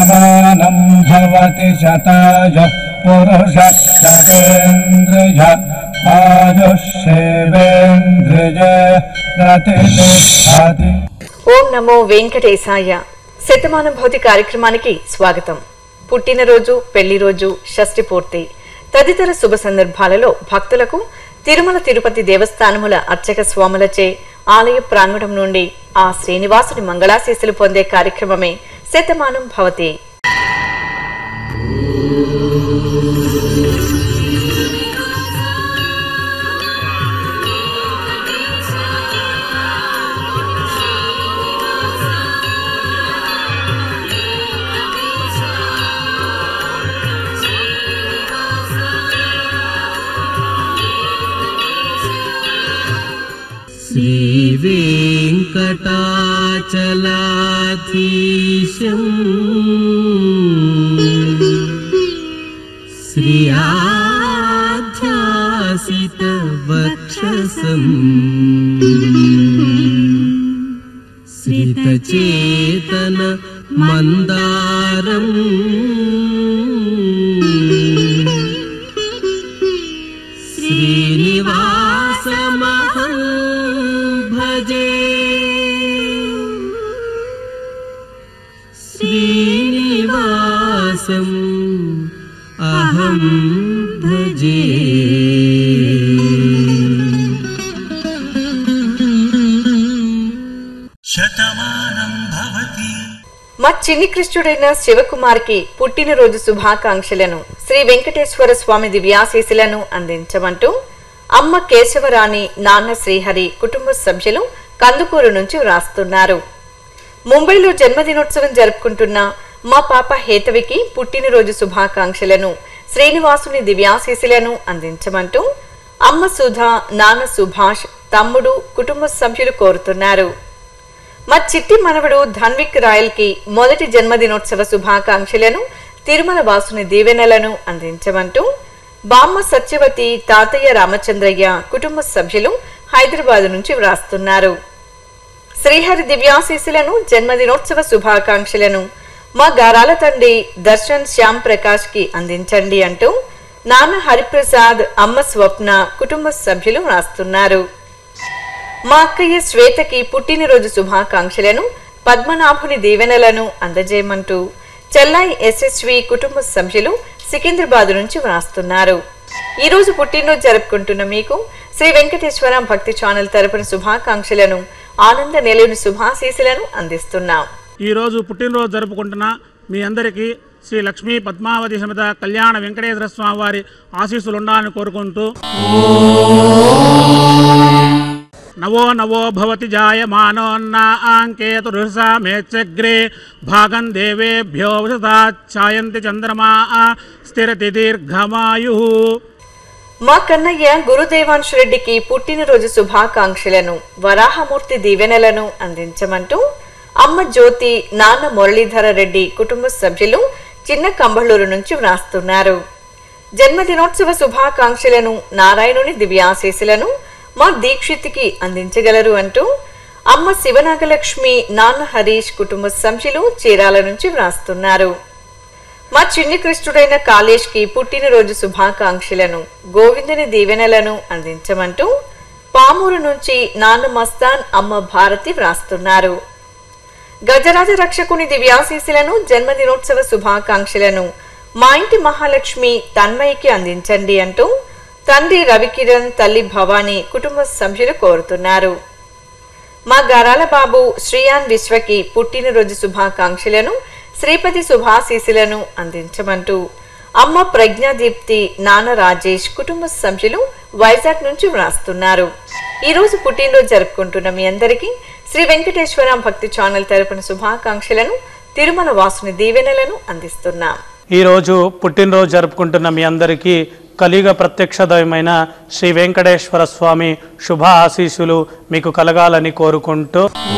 శతమానం భవతి శతాయ పురుష శతేంద్రియ ఆయుష్యేవేంద్రియ ప్రతిష్టతి ఓం నమో వెంకటేశాయ శతమానం భౌతి కార్యక్రమానికి స్వాగతం పుట్టినరోజు పెళ్లి రోజు షష్ఠి పూర్తి తదితర శుభ సందర్భాలలో భక్తులకు తిరుమల తిరుపతి దేవస్థానముల అర్చక స్వాములచే ఆలయ ప్రాంగణం నుండి ఆ శ్రీనివాసుని మంగళాశీస్సులు పొందే కార్యక్రమమే శతమానం భవతి श्रीवेङ्कटाचलाधीशम् श्रियाध्यासितवक्षसम् श्रितचेतन मन्दारम् श्रीनिवासमहं भजे श्रीनिवासम् अहं भजे మా చిన్ని కృష్ణుడైన శివకుమార్కి పుట్టినరోజు శుభాకాంక్షలను శ్రీ వెంకటేశ్వర స్వామి దివ్యాశీసులను అందించమంటూ అమ్మ కేశవరాణి నాన్న శ్రీహరి కుటుంబ సభ్యులు కందుకూరు నుంచి వ్రాస్తున్నారు ముంబైలో జన్మదినోత్సవం జరుపుకుంటున్న మా పాప హేతవికి పుట్టినరోజు శుభాకాంక్షలను శ్రీనివాసుని దివ్యాశీసులను అందించమంటూ అమ్మ సుధా నాన్న సుభాష్ తమ్ముడు కుటుంబ సభ్యులు కోరుతున్నారు మా చిట్టి మనవడు ధన్విక్ రాయల్ కి మొదటి జన్మదినోత్సవ శుభాకాంక్షలను తిరుమల వాసుని దీవెనలను అందించమంటూ బామ్మ సత్యవతి తాతయ్య రామచంద్రయ్య కుటుంబ సభ్యులు హైదరాబాద్ నుంచి వ్రాస్తున్నారు శ్రీహరి దివ్యాశీసులను జన్మదినోత్సవ శుభాకాంక్షలను మా గారాల తండ్రి దర్శన్ శ్యామ్ ప్రకాష్ కి అందించండి అంటూ నాన్న హరిప్రసాద్ అమ్మ స్వప్న కుటుంబ సభ్యులు వ్రాస్తున్నారు మా అక్కయ్య శ్వేతకి పుట్టినరోజు శుభాకాంక్షలను పద్మనాభుని దీవెనలను అందజేయమంటూ చెల్లాయి ఎస్ఎస్వి కుటుంబ సభ్యులు సికింద్రాబాద్ నుంచి వ్రాస్తున్నారు ఈ రోజు పుట్టినరోజు జరుపుకుంటున్న మీకు శ్రీ వెంకటేశ్వర భక్తి ఛానల్ తరపున శుభాకాంక్షలను ఆనంద నిలయని శుభాశీసులను అందిస్తున్నాం ఈరోజు పుట్టినరోజు జరుపుకుంటున్న మీ అందరికీ శ్రీ లక్ష్మీ పద్మావతి సమేత కళ్యాణ వెంకటేశ్వర స్వామి వారి ఆశీస్సులు ఉండాలని కోరుకుంటూ నవో నవో భవతి జాయమానోన్నాంకేతురుసా మేచ్చగ్రే భాగం దేవేభ్యో వసతా ఛాయంతి చంద్రమా స్థిరతి దీర్ఘమాయు మా కన్నయ్య గురుదేవాంశ్ రెడ్డికి పుట్టినరోజు శుభాకాంక్షలను వరాహమూర్తి దీవెనలను అందించమంటూ అమ్మ జ్యోతి నాన్న మురళీధర రెడ్డి కుటుంబ సభ్యులు చిన్న కంబళూరు నుంచి వ్రాస్తున్నారు జన్మదినోత్సవ శుభాకాంక్షలను నారాయణుని దివ్యాశీసులను మా దీక్షిత్కి అందించగలరు అంటూ అమ్మ శివనాగలక్ష్మి నాన్న హరీష్ కుటుంబ సభ్యులు చీరాల నుంచి వ్రాస్తున్నారు మా చిన్ని కృష్ణుడైన కాళేష్ కి పుట్టినరోజు శుభాకాంక్షలను గోవిందుని దీవెనలను అందించమంటూ పామూరు నుంచి నాన్న మస్తాన్ అమ్మ భారతి వ్రాస్తున్నారు గజరాజ రక్షకుని దివ్యాశీసులను జన్మదినోత్సవ శుభాకాంక్షలను మా ఇంటి మహాలక్ష్మి తన్మయ్యకి అందించండి అంటూ తండ్రి రవికిరణ్ తల్లి భవానీ కుటుంబ సభ్యులు కోరుతున్నారు మా గారాల బాబు శ్రీయాన్ విశ్వకి పుట్టినరోజు శుభాకాంక్షలను శ్రీపతి శుభాశీసులను అందించమంటూ అమ్మ ప్రజ్ఞాదీప్తి నాన్న రాజేష్ కుటుంబ సభ్యులు వైజాగ్ నుంచి వ్రాస్తున్నారు ఈ రోజు పుట్టినరోజు జరుపుకుంటున్న మీ అందరికీ శ్రీ వెంకటేశ్వర భక్తి ఛానల్ తరపున శుభాకాంక్షలను తిరుమల వాసుని దీవెనలను అందిస్తున్నాం ఈరోజు పుట్టినరోజు జరుపుకుంటున్న మీ అందరికీ కలియుగ ప్రత్యక్ష దైవమైన శ్రీ వెంకటేశ్వర స్వామి శుభ ఆశీస్సులు మీకు కలగాలని కోరుకుంటూ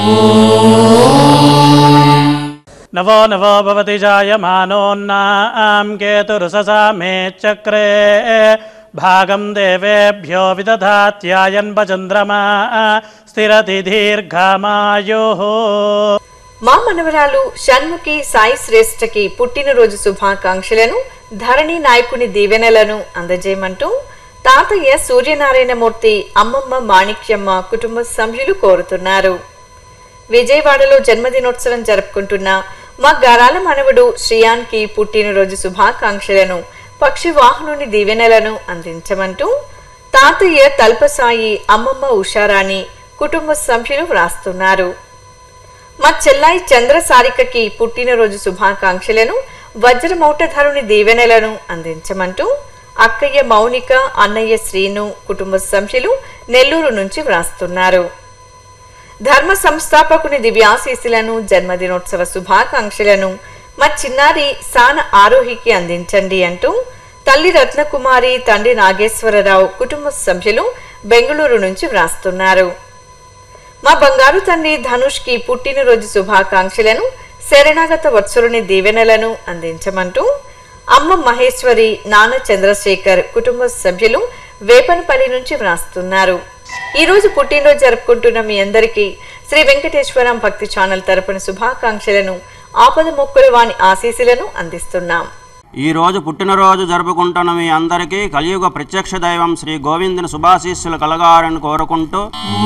నవో నవో భవతి జాయమానోన్నాం కేతురుససా మే చక్రే భాగం దేవేభ్యో విదధాత్యాయన్ భచంద్రమా స్థిరతి దీర్ఘమాయో మా మనవరాలు షణ్ముఖి సాయి శ్రేష్ఠకి పుట్టినరోజు శుభాకాంక్షలను ధరణి నాయకుని దీవెనలను అందజేయమంటూ తాతయ్య సూర్యనారాయణమూర్తి అమ్మమ్మ మాణిక్యమ్మ కుటుంబ సభ్యులు కోరుతున్నారు విజయవాడలో జన్మదినోత్సవం జరుపుకుంటున్న మా గారాల మనవడు శ్రియాన్కి పుట్టినరోజు శుభాకాంక్షలను పక్షి వాహనుని దీవెనలను అందించమంటూ తాతయ్య తల్పసాయి అమ్మమ్మ ఉషారాణి కుటుంబ సభ్యులు వ్రాస్తున్నారు మా చెల్లాయి చంద్రసారికకి పుట్టినరోజు శుభాకాంక్షలను వజ్రమౌటధరుని దీవెనలను అందించమంటూ అక్కయ్య మౌనిక అన్నయ్య శ్రీను కుటుంబ సభ్యులు నెల్లూరు నుంచి వ్రాస్తున్నారు ధర్మ సంస్థాపకుని దివ్యాశీస్సులను జన్మదినోత్సవ శుభాకాంక్షలను మా చిన్నారి సాన ఆరోహికి అందించండి అంటూ తల్లి రత్నకుమారి తండ్రి నాగేశ్వరరావు కుటుంబ సభ్యులు బెంగళూరు నుంచి వ్రాస్తున్నారు మా బంగారు తండ్రి ధనుష్కి పుట్టినరోజు శుభాకాంక్షలను శరణాగత వత్సరుని దీవెనలను అందించమంటూ అమ్మ మహేశ్వరి నాన్న చంద్రశేఖర్ కుటుంబ సభ్యులు వేపనపల్లి నుంచి వ్రాస్తున్నారు ఈ రోజు పుట్టినరోజు జరుపుకుంటున్న మీ అందరికీ శ్రీ వెంకటేశ్వరం భక్తి ఛానల్ తరపున శుభాకాంక్షలను ఆపద మొక్కుల వాని ఆశీస్సులను అందిస్తున్నాం ఈ రోజు పుట్టినరోజు జరుపుకుంటున్న మీ అందరికీ కలియుగ ప్రత్యక్ష దైవం శ్రీ గోవిందుని శుభాశీస్సులు కలగాలని కోరుకుంటూ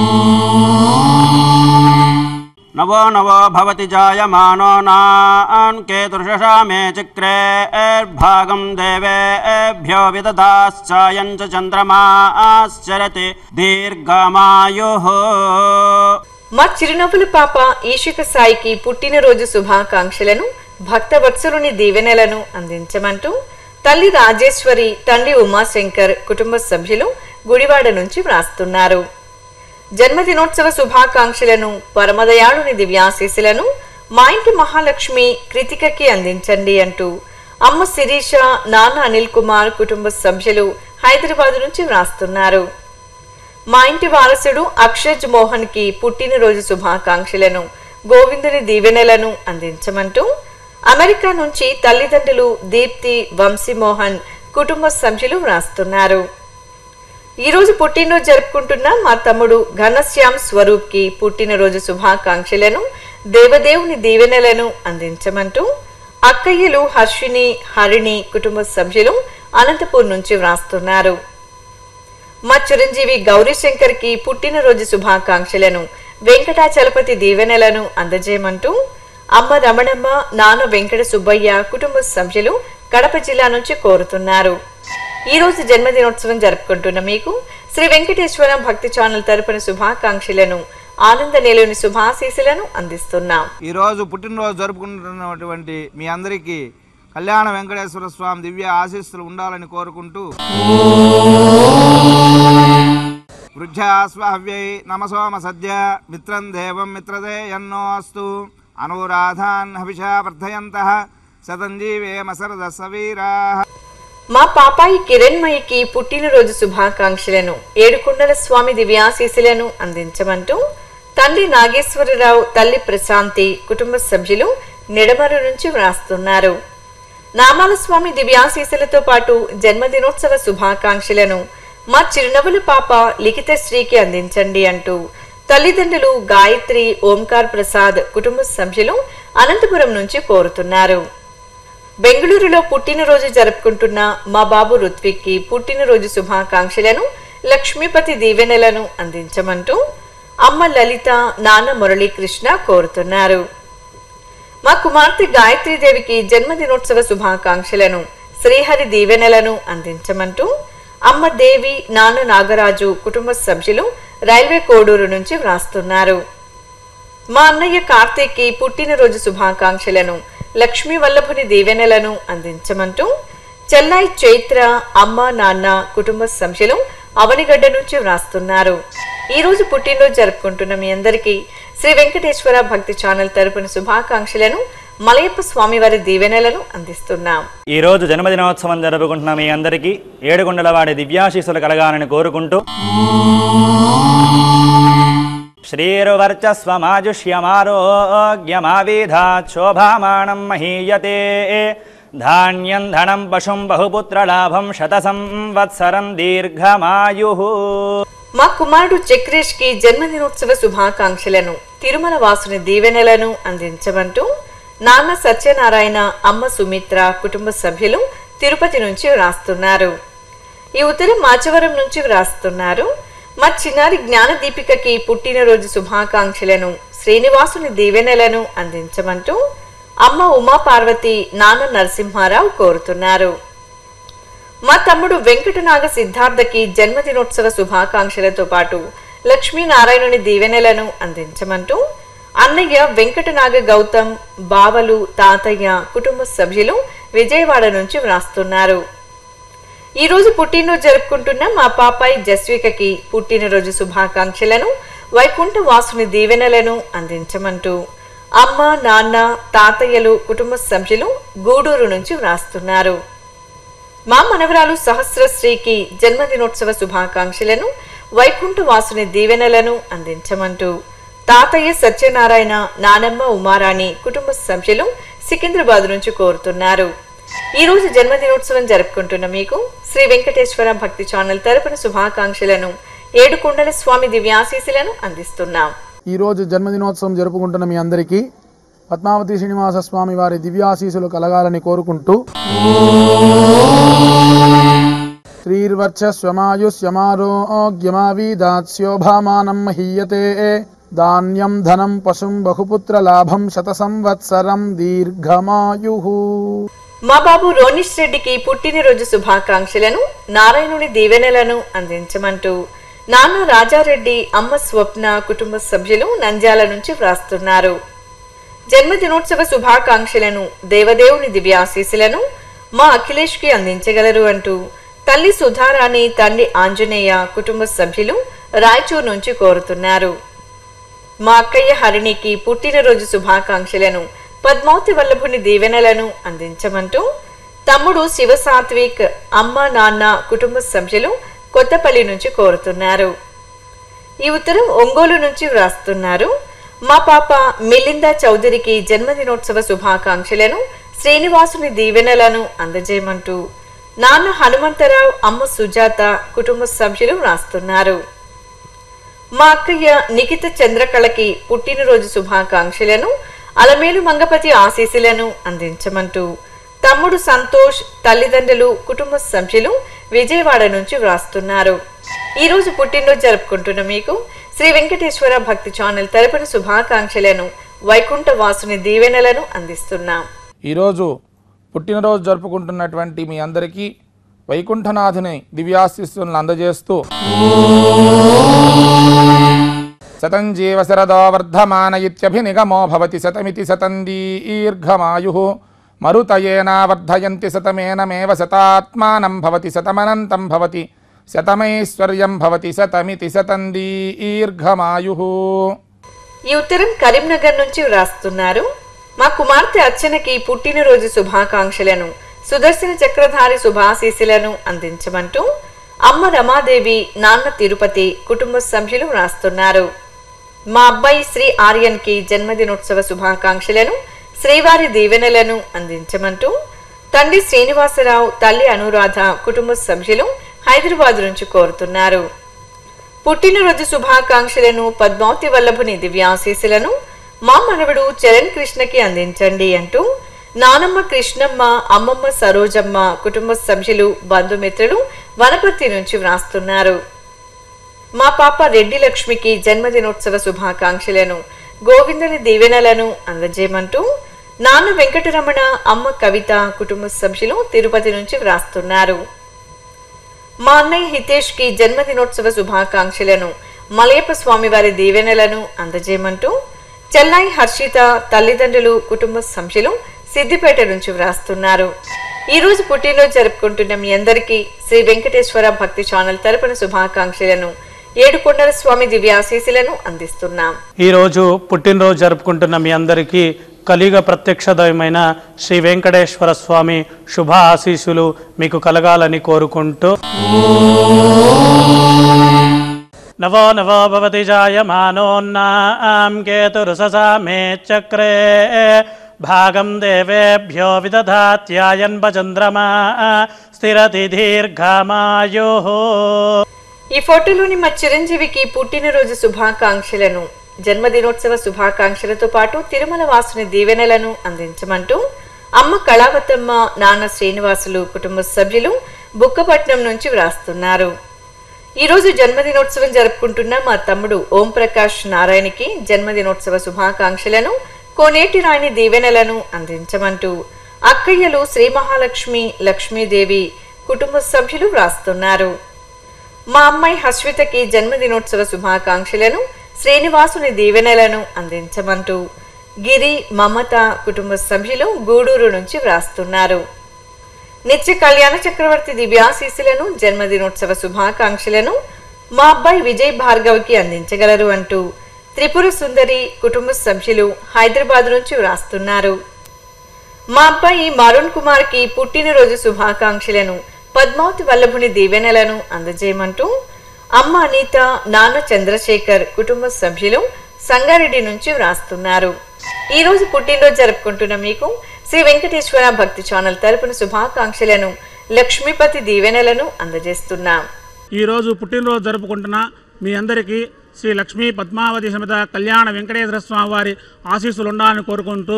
నవో నవో భవతి జాయమానో నాన్ కేతుర్షషా మే చక్రే భాగం దేవేభ్యో విదదాశ్చాయం చ చంద్రమాశ్చరతి దీర్ఘమాయు మా చిరునవ్వుల పాప ఈషిక సాయికి పుట్టినరోజు శుభాకాంక్షలను భక్త వత్సలుని దీవెనలను అందించమంటూ తల్లి రాజేశ్వరి తండ్రి ఉమాశంకర్ కుటుంబ సభ్యులు గుడివాడ నుంచి వ్రాస్తున్నారు జన్మదినోత్సవ శుభాకాంక్షలను పరమదయాళుని దివ్యాశీస్సులను మా ఇంటి మహాలక్ష్మి కృతికకి అందించండి అంటూ అమ్మ శిరీష నాన్న అనిల్ కుమార్ కుటుంబ సభ్యులు హైదరాబాద్ నుంచి వ్రాస్తున్నారు మా ఇంటి వారసుడు అక్షజ్ మోహన్ కి పుట్టినరోజు శుభాకాంక్షలను గోవిందుని దీవెనలను అందించమంటూ అమెరికా నుంచి తల్లిదండ్రులు దీప్తి వంశీమోహన్ కుటుంబ సభ్యులు వ్రాస్తున్నారు ఈ రోజు పుట్టినరోజు జరుపుకుంటున్న మా తమ్ముడు ఘనశ్యామ్ స్వరూప్ కి పుట్టినరోజు శుభాకాంక్షలను దేవదేవుని దీవెనలను అందించమంటూ అక్కయ్యలు హర్షిని హరిణి కుటుంబ సభ్యులు అనంతపూర్ నుంచి వ్రాస్తున్నారు మా చిరంజీవి గౌరీశంకర్ కి పుట్టినరోజు శుభాకాంక్షలను వెంకటాచలపతి దీవెనలను అందజేయమంటూ అమ్మ రమణమ్మ నాన్న వెంకట సుబ్బయ్య కుటుంబ సభ్యులు కడప జిల్లా నుంచి కోరుతున్నారు ఈ రోజు జన్మదినోత్సవం జరుపుకుంటున్న మీకు శ్రీ వెంకటేశ్వరం భక్తి ఛానల్ తరపున శుభాకాంక్షలను ఆనంద నిలుని శుభాశీసులను అందిస్తున్నాం ఈరోజు పుట్టినరోజు జరుపుకుంటున్నటువంటి మీ అందరికీ కళ్యాణ వెంకటేశ్వర స్వామి దివ్య ఆశీస్సులు ఉండాలని కోరుకుంటూ వృద్ధ్యాస్వావ్యై నమసోమ సద్య మిత్రం దేవం మిత్రదే ఎన్నో అస్తు అనురాధాన్ హవిషా వర్ధయంత శతంజీవేమసరద సవీరా మా పాపాయి కిరణ్మయికి పుట్టినరోజు శుభాకాంక్షలను ఏడుకొండల స్వామి దివ్యాశీసులను అందించమంటూ తండ్రి నాగేశ్వరరావు తల్లి ప్రశాంతి కుటుంబ సభ్యులు నిడమరు నుంచి వ్రాస్తున్నారు నామాల స్వామి దివ్యాశీసులతో పాటు జన్మదినోత్సవ శుభాకాంక్షలను మా చిరునవ్వుల పాప లిఖిత శ్రీకి అందించండి అంటూ తల్లిదండ్రులు గాయత్రి ఓంకార్ ప్రసాద్ కుటుంబ సభ్యులు అనంతపురం నుంచి కోరుతున్నారు బెంగళూరులో పుట్టినరోజు జరుపుకుంటున్న మా బాబు రుత్విక్కి పుట్టినరోజు శుభాకాంక్షలను లక్ష్మీపతి దీవెనలను అందించమంటూ అమ్మ లలిత నాన్న మురళీకృష్ణ కోరుతున్నారు మా కుమార్తె గాయత్రీదేవికి జన్మదినోత్సవ శుభాకాంక్షలను శ్రీహరి దీవెనలను అందించమంటూ అమ్మ దేవి నాన్న నాగరాజు కుటుంబ సభ్యులు రైల్వే కోడూరు నుంచి వ్రాస్తున్నారు మా అన్నయ్య కార్తీక్కి పుట్టినరోజు శుభాకాంక్షలను లక్ష్మీ వల్లభుని దీవెనలను అందించమంటూ చెల్లాయి చైత్ర అమ్మ నాన్న కుటుంబ సభ్యులు అవనిగడ్డ నుంచి వ్రాస్తున్నారు ఈ రోజు పుట్టినరోజు జరుపుకుంటున్న మీ అందరికీ శ్రీ వెంకటేశ్వర భక్తి ఛానల్ తరపున శుభాకాంక్షలను మలయప్ప స్వామివారి దీవెనలను అందిస్తున్నాం ఈ రోజు జన్మదినోత్సవం జరుపుకుంటున్న మీ అందరికీ ఏడుగుండల వాడి దివ్యాశీస్సులు కలగాలని కోరుకుంటూ శ్రీరువర్చస్వమాజుష్యమారోగ్యమావిధాత్ శోభామానం మహీయతే ధాన్యం ధనం పశుం బహుపుత్రలాభం శత సంవత్సరం దీర్ఘమాయు మా కుమారుడు చక్రేష్ కి జన్మదినోత్సవ శుభాకాంక్షలను తిరుమల వాసుని దీవెనలను అందించమంటూ నాన్న సత్యనారాయణ అమ్మ సుమిత్ర కుటుంబ సభ్యులు తిరుపతి నుంచి వ్రాస్తున్నారు ఈ ఉత్తరం మాచవరం నుంచి వ్రాస్తున్నారు మా చిన్నారి జ్ఞాన దీపికకి పుట్టినరోజు శుభాకాంక్షలను శ్రీనివాసుని దీవెనలను అందించమంటూ అమ్మ ఉమా పార్వతి నాన్న నరసింహారావు కోరుతున్నారు మా తమ్ముడు వెంకటనాగ సిద్ధార్థకి జన్మదినోత్సవ శుభాకాంక్షలతో పాటు లక్ష్మీనారాయణుని దీవెనలను అందించమంటూ అన్నయ్య వెంకటనాగ గౌతమ్ బావలు తాతయ్య కుటుంబ సభ్యులు విజయవాడ నుంచి వ్రాస్తున్నారు ఈ రోజు పుట్టినరోజు జరుపుకుంటున్న మా పాపాయి జస్వికకి పుట్టినరోజు శుభాకాంక్షలను వైకుంఠ వాసుని దీవెనలను అందించమంటూ అమ్మ నాన్న తాతయ్యలు కుటుంబ సభ్యులు గూడూరు నుంచి వ్రాస్తున్నారు మా మనవరాలు సహస్రశ్రీకి జన్మదినోత్సవ శుభాకాంక్షలను వైకుంఠ వాసుని దీవెనలను అందించమంటూ తాతయ్య సత్యనారాయణ నానమ్మ ఉమారాణి కుటుంబ సభ్యులు సికింద్రాబాద్ నుంచి కోరుతున్నారు ఈ రోజు జన్మదినోత్సవం జరుపుకుంటున్న మీకు శ్రీ వెంకటేశ్వర భక్తి ఛానల్ తరపున శుభాకాంక్షలను ఏడుకొండల స్వామి దివ్యాశీసులను అందిస్తున్నాం ఈరోజు జన్మదినోత్సవం జరుపుకుంటున్న మీ అందరికీ పద్మావతి శ్రీనివాస స్వామి వారి దివ్యాశీసులు కలగాలని కోరుకుంటూ శ్రీర్వర్చస్వమాయుష్యమారోగ్యమావీదాస్యోభామానం మహీయతే ధాన్యం ధనం పశుం బహుపుత్ర లాభం శత సంవత్సరం దీర్ఘమాయు మా బాబు రోనిష్ రెడ్డికి పుట్టినరోజు శుభాకాంక్షలను నారాయణుని దీవెనలను అందించమంటూ నాన్న రాజారెడ్డి అమ్మ స్వప్న కుటుంబ సభ్యులు నంద్యాల నుంచి వ్రాస్తున్నారు జన్మదినోత్సవ శుభాకాంక్షలను దేవదేవుని దివ్యాశీసులను మా అఖిలేష్ కి అందించగలరు అంటూ తల్లి సుధారాణి తండ్రి ఆంజనేయ కుటుంబ సభ్యులు రాయచూర్ నుంచి కోరుతున్నారు మా అక్కయ్య హరిణికి పుట్టినరోజు శుభాకాంక్షలను పద్మావతి వల్లభుని దీవెనలను అందించమంటూ తమ్ముడు శివ సాత్విక్ అమ్మ నాన్న కుటుంబ సభ్యులు కొత్తపల్లి నుంచి కోరుతున్నారు ఈ ఉత్తరం ఒంగోలు నుంచి వ్రాస్తున్నారు మా పాప మిలిందా చౌదరికి జన్మదినోత్సవ శుభాకాంక్షలను శ్రీనివాసుని దీవెనలను అందజేయమంటూ నాన్న హనుమంతరావు అమ్మ సుజాత కుటుంబ సభ్యులు వ్రాస్తున్నారు మా అక్కయ్య నిఖిత చంద్రకళకి పుట్టినరోజు శుభాకాంక్షలను అలమేలు మంగపతి ఆశీస్సులను అందించమంటూ తమ్ముడు సంతోష్ తల్లిదండ్రులు కుటుంబ సభ్యులు విజయవాడ నుంచి వ్రాస్తున్నారు ఈ రోజు పుట్టినరోజు జరుపుకుంటున్న మీకు శ్రీ వెంకటేశ్వర భక్తి ఛానల్ తరపున శుభాకాంక్షలను వైకుంఠ వాసుని దీవెనలను అందిస్తున్నాం ఈరోజు పుట్టినరోజు జరుపుకుంటున్నటువంటి మీ అందరికీ వైకుంఠనాథుని దివ్యాశిస్సులను అందజేస్తూ శతం జీవ శరదో వర్ధమాన ఇత్యభినిగమో భవతి శతమితి శతం దీర్ఘమాయు మరుతయేనా వర్ధయంతి శతమేనమేవ శతాత్మానం భవతి శతమనంతం భవతి శతమైశ్వర్యం భవతి శతమితి శతం దీర్ఘమాయు ఈ ఉత్తరం కరీంనగర్ నుంచి వ్రాస్తున్నారు మా కుమార్తె అర్చనకి పుట్టినరోజు శుభాకాంక్షలను సుదర్శన చక్రధారి శుభాశీస్సులను అందించమంటూ అమ్మ రమాదేవి నాన్న తిరుపతి కుటుంబ సభ్యులు వ్రాస్తున్నారు మా అబ్బాయి శ్రీ ఆర్యన్ కి జన్మదినోత్సవ శుభాకాంక్షలను శ్రీవారి దీవెనలను అందించమంటూ తండ్రి శ్రీనివాసరావు తల్లి అనురాధ కుటుంబ సభ్యులు హైదరాబాద్ నుంచి కోరుతున్నారు పుట్టినరోజు శుభాకాంక్షలను పద్మావతి వల్లభుని దివ్యాశీస్సులను మా మనవడు చరణ్ కృష్ణకి అందించండి అంటూ నానమ్మ కృష్ణమ్మ అమ్మమ్మ సరోజమ్మ కుటుంబ సభ్యులు బంధుమిత్రులు వనపర్తి నుంచి వ్రాస్తున్నారు మా పాప రెడ్డి లక్ష్మికి జన్మదినోత్సవ శుభాకాంక్షలను గోవిందుని దీవెనలను అందజేయమంటూ నాన్న వెంకటరమణ అమ్మ కవిత కుటుంబ సభ్యులు తిరుపతి నుంచి వ్రాస్తున్నారు మా అన్నయ్య హితేష్ కి జన్మదినోత్సవ శుభాకాంక్షలను మలయప్ప స్వామివారి దీవెనలను అందజేయమంటూ చెల్లాయి హర్షిత తల్లిదండ్రులు కుటుంబ సభ్యులు సిద్దిపేట నుంచి వ్రాస్తున్నారు ఈ రోజు పుట్టినరోజు జరుపుకుంటున్న మీ అందరికీ శ్రీ వెంకటేశ్వర భక్తి ఛానల్ తరపున శుభాకాంక్షలను ఏడుకొండల స్వామి దివ్యాశీసులను అందిస్తున్నాం ఈరోజు పుట్టినరోజు జరుపుకుంటున్న మీ అందరికీ కలియుగ ప్రత్యక్ష దైవమైన శ్రీ వెంకటేశ్వర స్వామి శుభ ఆశీస్సులు మీకు కలగాలని కోరుకుంటూ నవో నవో భవతి జాయమానోన్నాం కేతురుససా మే చక్రే భాగం దేవేభ్యో విదధాత్యాయన్ చంద్రమా స్థిరతి దీర్ఘమాయో ఈ ఫోటోలోని మా చిరంజీవికి పుట్టినరోజు శుభాకాంక్షలను జన్మదినోత్సవ శుభాకాంక్షలతో పాటు తిరుమల వాసుని దీవెనలను అందించమంటూ అమ్మ కళావతమ్మ నాన్న శ్రీనివాసులు కుటుంబ సభ్యులు బుక్కపట్నం నుంచి వ్రాస్తున్నారు ఈ రోజు జన్మదినోత్సవం జరుపుకుంటున్న మా తమ్ముడు ఓం ప్రకాష్ నారాయణకి జన్మదినోత్సవ శుభాకాంక్షలను కోనేటి రాణి దీవెనలను అందించమంటూ అక్కయ్యలు శ్రీ మహాలక్ష్మి లక్ష్మీదేవి కుటుంబ సభ్యులు వ్రాస్తున్నారు మా అమ్మాయి హస్వితకి జన్మదినోత్సవ శుభాకాంక్షలను శ్రీనివాసుని దీవెనలను అందించమంటూ గిరి మమత కుటుంబ సభ్యులు గూడూరు నుంచి వ్రాస్తున్నారు నిత్య కళ్యాణ చక్రవర్తి దివ్యాశీస్సులను జన్మదినోత్సవ శుభాకాంక్షలను మా అబ్బాయి విజయ్ భార్గవ్కి అందించగలరు అంటూ త్రిపుర సుందరి కుటుంబ సభ్యులు హైదరాబాద్ నుంచి వ్రాస్తున్నారు మా అబ్బాయి మరుణ్ కుమార్ కి పుట్టినరోజు శుభాకాంక్షలను పద్మావతి వల్లభుని దీవెనలను అందజేయమంటూ అమ్మ అనిత నాన్న చంద్రశేఖర్ కుటుంబ సభ్యులు సంగారెడ్డి నుంచి వ్రాస్తున్నారు ఈ రోజు పుట్టినరోజు జరుపుకుంటున్న మీకు శ్రీ వెంకటేశ్వర భక్తి ఛానల్ తరపున శుభాకాంక్షలను లక్ష్మీపతి దీవెనలను అందజేస్తున్నాం ఈ రోజు పుట్టినరోజు జరుపుకుంటున్న మీ అందరికీ శ్రీ లక్ష్మీ పద్మావతి సమేత కళ్యాణ వెంకటేశ్వర స్వామి వారి ఆశీస్సులు ఉండాలని కోరుకుంటూ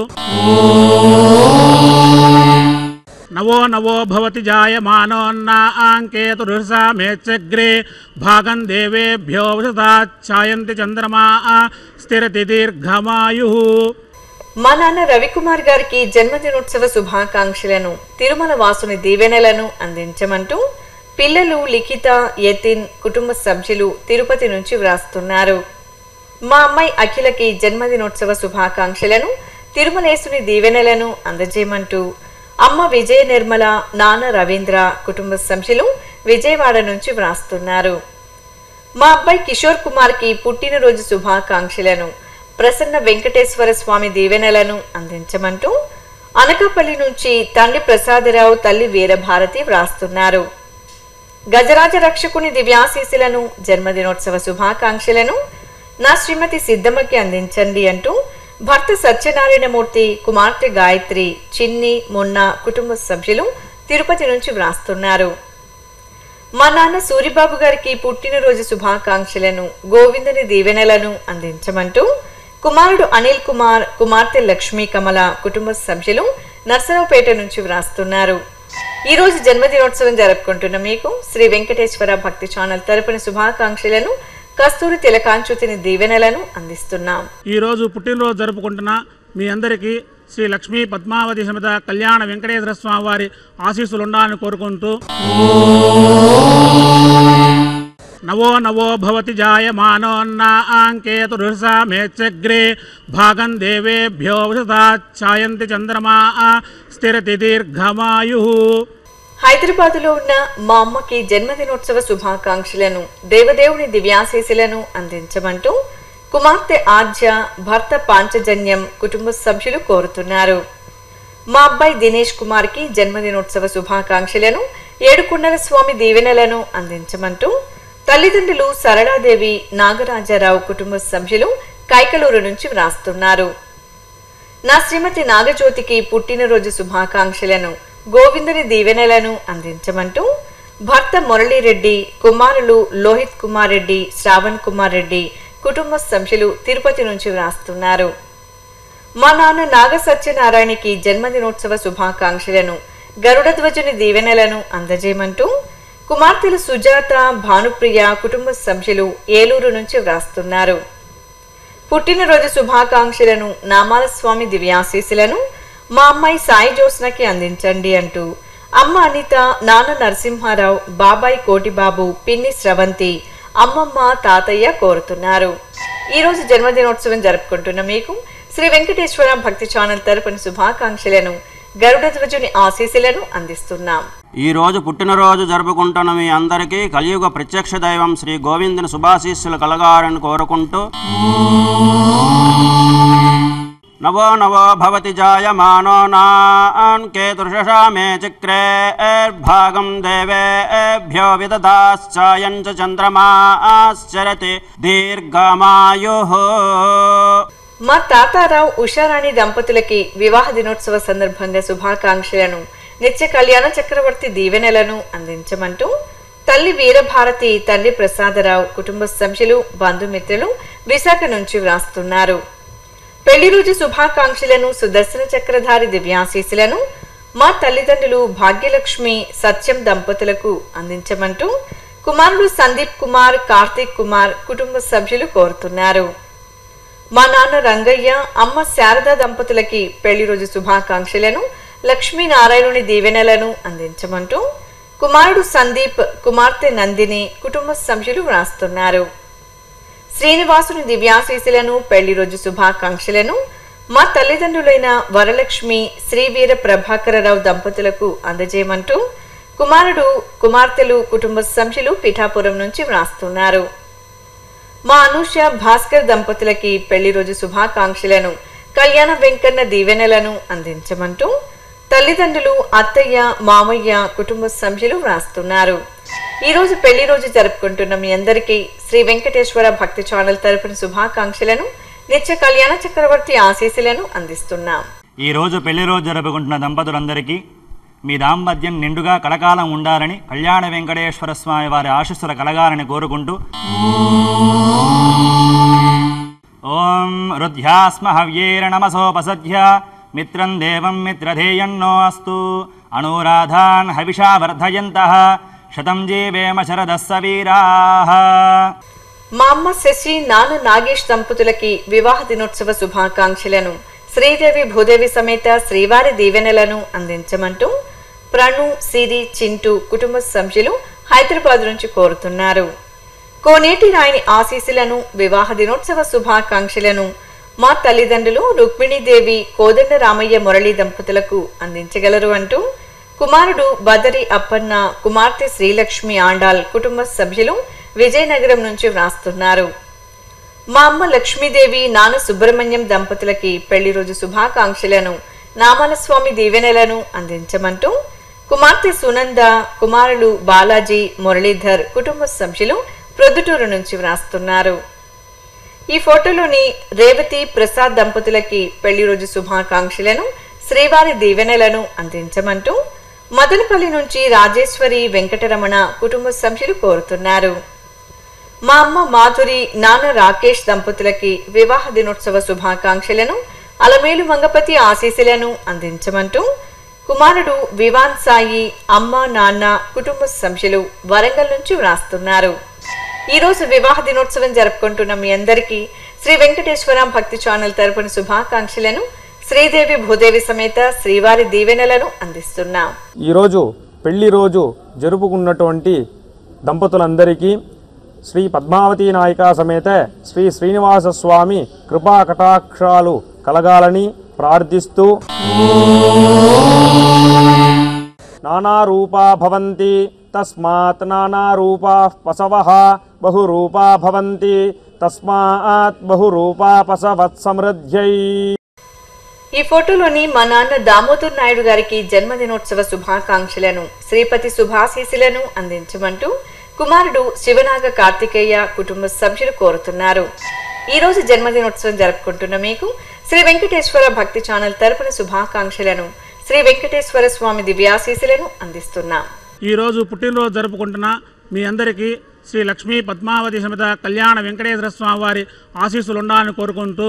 నవో నవో భవతి జాయమానోన్నాంకేతురుషా మేచ్చగ్రే భాగం దేవేభ్యో వృషతాఛాయంతి చంద్రమా స్థిరతి దీర్ఘమాయు మా నాన్న రవికుమార్ గారికి జన్మదినోత్సవ శుభాకాంక్షలను తిరుమల వాసుని దీవెనలను అందించమంటూ పిల్లలు లిఖిత యతిన్ కుటుంబ సభ్యులు తిరుపతి నుంచి వ్రాస్తున్నారు మా అమ్మాయి అఖిలకి జన్మదినోత్సవ శుభాకాంక్షలను తిరుమలేసుని దీవెనలను అందజేయమంటూ అమ్మ విజయ నిర్మల నాన్న రవీంద్ర కుటుంబ సభ్యులు విజయవాడ నుంచి వ్రాస్తున్నారు మా అబ్బాయి కిషోర్ కుమార్ కి పుట్టినరోజు శుభాకాంక్షలను ప్రసన్న వెంకటేశ్వర స్వామి దీవెనలను అందించమంటూ అనకాపల్లి నుంచి తండ్రి ప్రసాదరావు తల్లి వీరభారతి వ్రాస్తున్నారు గజరాజ రక్షకుని దివ్యాశీసులను జన్మదినోత్సవ శుభాకాంక్షలను నా శ్రీమతి సిద్ధమ్మకి అందించండి అంటూ భర్త సత్యనారాయణమూర్తి కుమార్తె గాయత్రి చిన్ని మొన్న కుటుంబ సభ్యులు తిరుపతి నుంచి వ్రాస్తున్నారు మా నాన్న సూరిబాబు గారికి పుట్టినరోజు శుభాకాంక్షలను గోవిందుని దీవెనలను అందించమంటూ కుమారుడు అనిల్ కుమార్ కుమార్తె లక్ష్మీ కమల కుటుంబ సభ్యులు నర్సరావుపేట నుంచి వ్రాస్తున్నారు ఈ రోజు జన్మదినోత్సవం జరుపుకుంటున్న మీకు శ్రీ వెంకటేశ్వర భక్తి ఛానల్ తరపున శుభాకాంక్షలను కస్తూరి తిలకాంచుతిని దీవెనలను అందిస్తున్నాం ఈ రోజు పుట్టినరోజు జరుపుకుంటున్న మీ అందరికీ శ్రీ లక్ష్మీ పద్మావతి సమేత కళ్యాణ వెంకటేశ్వర స్వామి వారి ఆశీస్సులు ఉండాలని కోరుకుంటూ నవో నవో భవతి జాయమానోన్నాంకేతురుషా మేచ్చగ్రే భాగం దేవేభ్యో వృషతాఛాయంతి చంద్రమా స్థిరతి దీర్ఘమాయు హైదరాబాదులో ఉన్న మా అమ్మకి జన్మదినోత్సవ శుభాకాంక్షలను దేవదేవుని దివ్యాశీసులను అందించమంటూ కుమార్తె ఆద్య భర్త పాంచజన్యం కుటుంబ సభ్యులు కోరుతున్నారు మా అబ్బాయి దినేష్ కుమార్ కి జన్మదినోత్సవ శుభాకాంక్షలను ఏడుకొండల స్వామి దీవెనలను అందించమంటూ తల్లిదండ్రులు సరళాదేవి నాగరాజారావు కుటుంబ సభ్యులు కైకలూరు నుంచి వ్రాస్తున్నారు నా శ్రీమతి నాగజ్యోతికి పుట్టినరోజు శుభాకాంక్షలను గోవిందుని దీవెనలను అందించమంటూ భర్త మురళీరెడ్డి కుమారులు లోహిత్ కుమార్ రెడ్డి శ్రావణ్ కుమార్ రెడ్డి కుటుంబ సభ్యులు తిరుపతి నుంచి వ్రాస్తున్నారు మా నాన్న నాగ సత్యనారాయణకి జన్మదినోత్సవ శుభాకాంక్షలను గరుడ ధ్వజుని దీవెనలను అందజేయమంటూ కుమార్తెలు సుజాత భానుప్రియ కుటుంబ సభ్యులు ఏలూరు నుంచి వ్రాస్తున్నారు పుట్టినరోజు శుభాకాంక్షలను నామాల స్వామి దివ్యాశీసులను మా అమ్మాయి సాయి జ్యోత్స్నకి అందించండి అంటూ అమ్మ అనిత నాన్న నరసింహారావు బాబాయ్ కోటిబాబు పిన్ని స్రవంతి అమ్మమ్మ తాతయ్య కోరుతున్నారు ఈ రోజు జన్మదినోత్సవం జరుపుకుంటున్న మీకు శ్రీ వెంకటేశ్వర భక్తి ఛానల్ తరపున శుభాకాంక్షలను గరుడ ధ్వజుని ఆశీస్సులను అందిస్తున్నాం ఈ రోజు పుట్టినరోజు జరుపుకుంటున్న మీ అందరికీ కలియుగ ప్రత్యక్ష దైవం శ్రీ గోవిందుని శుభాశీస్సులు కలగాలని కోరుకుంటూ నవో నవో భవతి జాయమానో నాన్ కేతుర్షషా మే చక్రే భాగం దేవేభ్యో విదదాశ్చాయం చ చంద్రమాశ్చరతి దీర్ఘమాయు మా తాతారావు ఉషారాణి దంపతులకి వివాహ దినోత్సవ సందర్భంగా శుభాకాంక్షలను నిత్య కళ్యాణ చక్రవర్తి దీవెనలను అందించమంటూ తల్లి వీరభారతి తండ్రి ప్రసాదరావు కుటుంబ సభ్యులు బంధుమిత్రులు విశాఖ నుంచి వ్రాస్తున్నారు పెళ్లి రోజు శుభాకాంక్షలను సుదర్శన చక్రధారి దివ్యాశీసులను మా తల్లిదండ్రులు భాగ్యలక్ష్మి సత్యం దంపతులకు అందించమంటూ కుమారుడు సందీప్ కుమార్ కార్తీక్ కుమార్ కుటుంబ సభ్యులు కోరుతున్నారు మా నాన్న రంగయ్య అమ్మ శారద దంపతులకి పెళ్లి రోజు శుభాకాంక్షలను లక్ష్మీనారాయణుని దీవెనలను అందించమంటూ కుమారుడు సందీప్ కుమార్తె నందిని కుటుంబ సభ్యులు వ్రాస్తున్నారు శ్రీనివాసుని దివ్యాశీసులను పెళ్లి రోజు శుభాకాంక్షలను మా తల్లిదండ్రులైన వరలక్ష్మి శ్రీవీర ప్రభాకరరావు దంపతులకు అందజేయమంటూ కుమారుడు కుమార్తెలు కుటుంబ సభ్యులు పిఠాపురం నుంచి వ్రాస్తున్నారు మా అనూష భాస్కర్ దంపతులకి పెళ్లి రోజు శుభాకాంక్షలను కళ్యాణ వెంకన్న దీవెనలను అందించమంటూ తల్లిదండ్రులు అత్తయ్య మామయ్య కుటుంబ సభ్యులు వ్రాస్తున్నారు ఈ రోజు పెళ్లి రోజు జరుపుకుంటున్న మీ అందరికీ శ్రీ వెంకటేశ్వర భక్తి ఛానల్ తరపున శుభాకాంక్షలను నిత్య కళ్యాణ చక్రవర్తి ఆశీస్సులను అందిస్తున్నాం ఈ రోజు పెళ్లి రోజు జరుపుకుంటున్న దంపతులందరికీ మీ దాంపత్యం నిండుగా కలకాలం ఉండాలని కళ్యాణ వెంకటేశ్వర స్వామి వారి ఆశీస్సులు కలగాలని కోరుకుంటూ ఓం రుధ్యాస్మ హవ్యేర నమసోపసధ్య మిత్రం దేవం మిత్రధేయన్నో అస్తు అనురాధాన్ హవిషా వర్ధయంత శతం జీవేమ శరదస్స వీరాః మా అమ్మ శశి నాన్న నాగేష్ దంపతులకి వివాహ దినోత్సవ శుభాకాంక్షలను శ్రీదేవి భూదేవి సమేత శ్రీవారి దీవెనలను అందించమంటూ ప్రణు సిరి చింటూ కుటుంబ సభ్యులు హైదరాబాద్ నుంచి కోరుతున్నారు కోనేటి రాయని ఆశీస్సులను వివాహ దినోత్సవ శుభాకాంక్షలను మా తల్లిదండ్రులు రుక్మిణీదేవి కోదండ రామయ్య మురళి దంపతులకు అందించగలరు అంటూ కుమారుడు బదరి అప్పన్న కుమార్తె శ్రీలక్ష్మి ఆండాల్ కుటుంబ సభ్యులు విజయనగరం నుంచి వ్రాస్తున్నారు మా అమ్మ లక్ష్మీదేవి నాన్న సుబ్రహ్మణ్యం దంపతులకి పెళ్లి రోజు శుభాకాంక్షలను నామాల స్వామి దీవెనలను అందించమంటూ కుమార్తె సునంద కుమారులు బాలాజీ మురళీధర్ కుటుంబ సభ్యులు ప్రొద్దుటూరు నుంచి వ్రాస్తున్నారు ఈ ఫోటోలోని రేవతి ప్రసాద్ దంపతులకి పెళ్లి రోజు శుభాకాంక్షలను శ్రీవారి దీవెనలను అందించమంటూ మదనపల్లి నుంచి రాజేశ్వరి వెంకటరమణ కుటుంబ సభ్యులు కోరుతున్నారు మా అమ్మ మాధురి నాన్న రాకేష్ దంపతులకి వివాహ దినోత్సవ శుభాకాంక్షలను అలమేలు మంగపతి ఆశీస్సులను అందించమంటూ కుమారుడు వివాన్ సాయి అమ్మ నాన్న కుటుంబ సభ్యులు వరంగల్ నుంచి వ్రాస్తున్నారు ఈ రోజు వివాహ దినోత్సవం జరుపుకుంటున్న మీ అందరికీ శ్రీ వెంకటేశ్వర భక్తి ఛానల్ తరపున శుభాకాంక్షలను శ్రీదేవి భూదేవి సమేత శ్రీవారి దీవెనలను అందిస్తున్నాం ఈరోజు పెళ్లి రోజు జరుపుకున్నటువంటి దంపతులందరికీ శ్రీ పద్మావతి నాయిక సమేత శ్రీ శ్రీనివాస స్వామి కృపా కటాక్షాలు కలగాలని ప్రార్థిస్తూ నానారూపా భవంతి తస్మాత్ నానారూపా పశవః బహురూపా భవంతి తస్మాత్ బహురూపా పశవత్ సమృద్ధ్యై ఈ ఫోటోలోని మా నాన్న దామోదర్ నాయుడు గారికి జన్మదినోత్సవ శుభాకాంక్షలను శ్రీపతి శుభాశీసులను అందించమంటూ కుమారుడు శివనాగ కార్తికేయ కుటుంబ సభ్యులు కోరుతున్నారు ఈ రోజు జన్మదినోత్సవం జరుపుకుంటున్న మీకు శ్రీ వెంకటేశ్వర భక్తి ఛానల్ తరపున శుభాకాంక్షలను శ్రీ వెంకటేశ్వర స్వామి దివ్యాశీసులను అందిస్తున్నాం ఈ రోజు పుట్టినరోజు జరుపుకుంటున్న మీ అందరికీ శ్రీ లక్ష్మీ పద్మావతి సమేత కళ్యాణ వెంకటేశ్వర స్వామి వారి ఆశీస్సులు ఉండాలని కోరుకుంటూ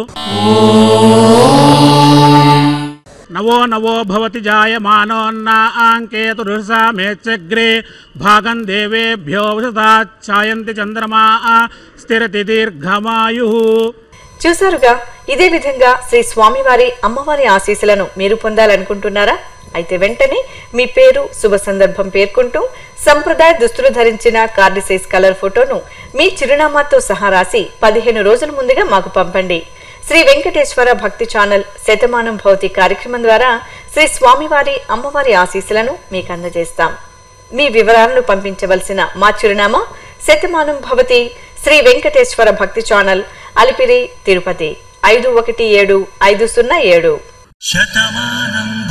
నవో నవో భవతి జాయమానోన్నాంకేతు రుషసా మేచ్చగ్రే భాగం దేవేభ్యో వసతా ఛాయంతి చంద్రమా స్థిరతి దీర్ఘమాయు చూసారుగా ఇదే విధంగా శ్రీ స్వామివారి అమ్మవారి ఆశీస్సులను మీరు పొందాలనుకుంటున్నారా అయితే వెంటనే మీ పేరు శుభ సందర్భం పేర్కొంటూ సంప్రదాయ దుస్తులు ధరించిన కార్డు సైజ్ కలర్ ఫోటోను మీ చిరునామాతో సహా రాసి పదిహేను రోజుల ముందుగా మాకు పంపండి శ్రీ వెంకటేశ్వర భక్తి ఛానల్ శతమానం భౌతి కార్యక్రమం ద్వారా శ్రీ స్వామివారి అమ్మవారి ఆశీస్సులను మీకు అందజేస్తాం మీ వివరాలను పంపించవలసిన మా చిరునామా శతమానం భవతి శ్రీ వెంకటేశ్వర భక్తి ఛానల్ అలిపిరి తిరుపతి ఐదు ఒకటి ఏడు ఐదు సున్నా ఏడు శతమానం